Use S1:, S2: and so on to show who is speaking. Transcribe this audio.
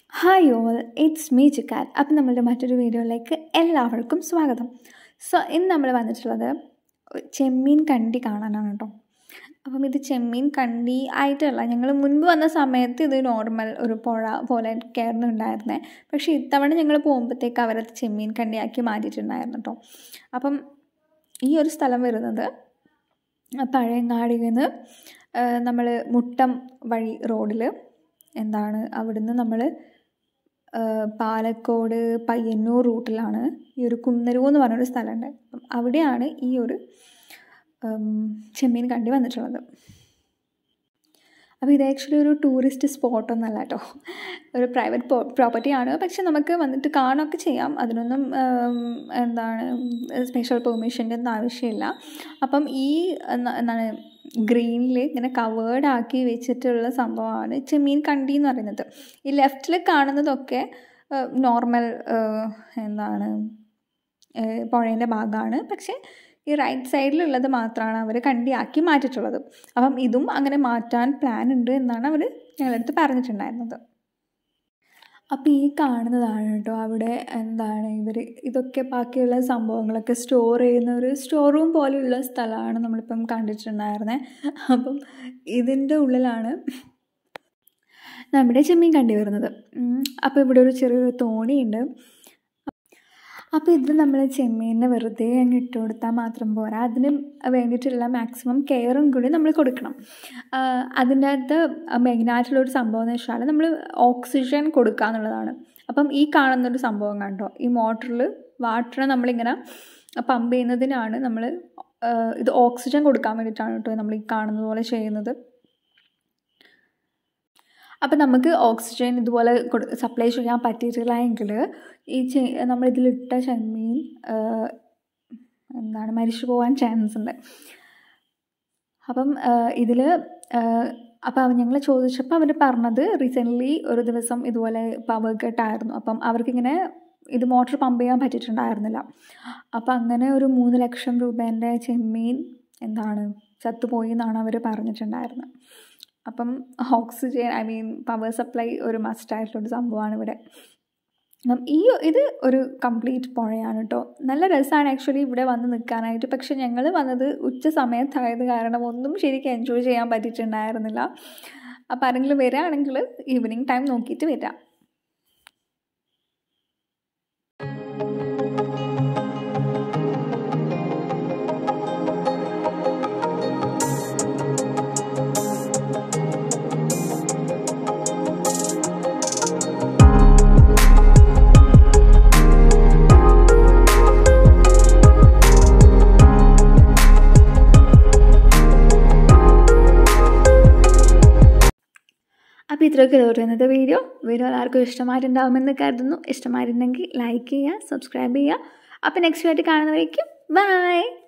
S1: hi all it's me ചിക്കാൻ അപ്പം നമ്മളുടെ മറ്റൊരു വീഡിയോയിലേക്ക് എല്ലാവർക്കും സ്വാഗതം സോ ഇന്ന് നമ്മൾ വന്നിട്ടുള്ളത് ചെമ്മീൻ കണ്ടി കാണാനാണ് കേട്ടോ അപ്പം ഇത് ചെമ്മീൻ കണ്ടി ആയിട്ടല്ല ഞങ്ങൾ മുൻപ് വന്ന സമയത്ത് ഇത് നോർമൽ ഒരു പുഴ പോലെ കയറുന്നുണ്ടായിരുന്നേ പക്ഷേ ഇത്തവണ ഞങ്ങൾ പോകുമ്പോഴത്തേക്ക് അവരത് ചെമ്മീൻ കണ്ടിയാക്കി മാറ്റിയിട്ടുണ്ടായിരുന്നു കേട്ടോ അപ്പം ഈ ഒരു സ്ഥലം വരുന്നത് പഴയങ്ങാടിയിൽ നിന്ന് നമ്മൾ മുട്ടം വഴി റോഡിൽ എന്താണ് അവിടുന്ന് നമ്മൾ പാലക്കോട് പയ്യന്നൂർ റൂട്ടിലാണ് ഈ ഒരു കുന്നരു എന്ന് പറഞ്ഞൊരു സ്ഥലമുണ്ട് അപ്പം അവിടെയാണ് ഈ ഒരു ചെമ്മീൻ കണ്ടി വന്നിട്ടുള്ളത് അപ്പോൾ ഇത് ആക്ച്വലി ഒരു ടൂറിസ്റ്റ് സ്പോട്ടൊന്നല്ല കേട്ടോ ഒരു പ്രൈവറ്റ് പ്രോപ്പർട്ടിയാണ് പക്ഷെ നമുക്ക് വന്നിട്ട് കാണുകയൊക്കെ ചെയ്യാം അതിനൊന്നും എന്താണ് സ്പെഷ്യൽ പെർമിഷൻ്റെ ഒന്നും ആവശ്യമില്ല അപ്പം ഈ എന്താണ് ഗ്രീനിൽ ഇങ്ങനെ കവേർഡ് ആക്കി വെച്ചിട്ടുള്ള സംഭവമാണ് ചെമ്മീൻ കണ്ടി എന്ന് പറയുന്നത് ഈ ലെഫ്റ്റിൽ കാണുന്നതൊക്കെ നോർമൽ എന്താണ് പുഴേൻ്റെ ഭാഗമാണ് പക്ഷേ ഈ റൈറ്റ് സൈഡിലുള്ളത് മാത്രമാണ് അവർ കണ്ടിയാക്കി മാറ്റിയിട്ടുള്ളത് അപ്പം ഇതും അങ്ങനെ മാറ്റാൻ പ്ലാൻ ഉണ്ട് എന്നാണ് അവർ ഞങ്ങളടുത്ത് പറഞ്ഞിട്ടുണ്ടായിരുന്നത് അപ്പോൾ ഈ കാണുന്നതാണ് കേട്ടോ അവിടെ എന്താണ് ഇവർ ഇതൊക്കെ ബാക്കിയുള്ള സംഭവങ്ങളൊക്കെ സ്റ്റോർ ചെയ്യുന്ന ഒരു സ്റ്റോർ റൂം പോലെയുള്ള സ്ഥലമാണ് നമ്മളിപ്പം കണ്ടിട്ടുണ്ടായിരുന്നത് അപ്പം ഇതിൻ്റെ ഉള്ളിലാണ് നമ്മുടെ ചെമ്മീൻ കണ്ടി വരുന്നത് അപ്പോൾ ഇവിടെ ഒരു ചെറിയൊരു തോണിയുണ്ട് അപ്പോൾ ഇത് നമ്മൾ ചെമ്മീനെ വെറുതെ അങ്ങ് ഇട്ട് കൊടുത്താൽ മാത്രം പോരാ അതിന് വേണ്ടിയിട്ടുള്ള മാക്സിമം കെയറും കൂടി നമ്മൾ കൊടുക്കണം അതിൻ്റെ അകത്ത് മെയിനായിട്ടുള്ളൊരു സംഭവം എന്ന് വെച്ചാൽ നമ്മൾ ഓക്സിജൻ കൊടുക്കുക എന്നുള്ളതാണ് അപ്പം ഈ കാണുന്നൊരു സംഭവം കണ്ടോ ഈ മോട്ടറിൽ വാട്ടർ നമ്മളിങ്ങനെ പമ്പ് ചെയ്യുന്നതിനാണ് നമ്മൾ ഇത് ഓക്സിജൻ കൊടുക്കാൻ വേണ്ടിയിട്ടാണ് കേട്ടോ നമ്മൾ ഈ കാണുന്നത് പോലെ ചെയ്യുന്നത് അപ്പം നമുക്ക് ഓക്സിജൻ ഇതുപോലെ സപ്ലൈ ചെയ്യാൻ പറ്റിയിട്ടില്ല എങ്കിൽ ഈ ചെ നമ്മളിതിലിട്ട ചെമ്മീൻ എന്താണ് മരിച്ചു പോകാൻ ചാൻസ് ഉണ്ട് അപ്പം ഇതിൽ അപ്പം ഞങ്ങൾ ചോദിച്ചപ്പോൾ അവർ പറഞ്ഞത് റീസെൻ്റ്ലി ഒരു ദിവസം ഇതുപോലെ പവർ കട്ടായിരുന്നു അപ്പം അവർക്കിങ്ങനെ ഇത് മോട്ടർ പമ്പ് ചെയ്യാൻ പറ്റിയിട്ടുണ്ടായിരുന്നില്ല അപ്പം അങ്ങനെ ഒരു മൂന്ന് ലക്ഷം രൂപേൻ്റെ ചെമ്മീൻ എന്താണ് ചത്തുപോയി എന്നാണ് അവർ പറഞ്ഞിട്ടുണ്ടായിരുന്നത് അപ്പം oxygen I mean power supply ഒരു മസ്റ്റായിട്ടുള്ളൊരു സംഭവമാണ് ഇവിടെ ഈ ഇത് ഒരു കംപ്ലീറ്റ് പുഴയാണ് കേട്ടോ നല്ല രസമാണ് ആക്ച്വലി ഇവിടെ വന്ന് നിൽക്കാനായിട്ട് പക്ഷെ ഞങ്ങൾ വന്നത് ഉച്ച സമയത്തായത് കാരണം ഒന്നും ശരിക്കും എൻജോയ് ചെയ്യാൻ പറ്റിയിട്ടുണ്ടായിരുന്നില്ല അപ്പോൾ ആരെങ്കിലും വരികയാണെങ്കിൽ ഈവനിങ് ടൈം നോക്കിയിട്ട് വരാം അപ്പോൾ ഇത്രയൊക്കെ ഇന്നത്തെ വീഡിയോ വീഡിയോ എല്ലാവർക്കും ഇഷ്ടമായിട്ടുണ്ടാകുമെന്ന് കരുതുന്നു ഇഷ്ടമായിട്ടുണ്ടെങ്കിൽ ലൈക്ക് ചെയ്യുക സബ്സ്ക്രൈബ് ചെയ്യുക അപ്പോൾ നെക്സ്റ്റ് ആയിട്ട് കാണുന്നവരേക്കും ബൈ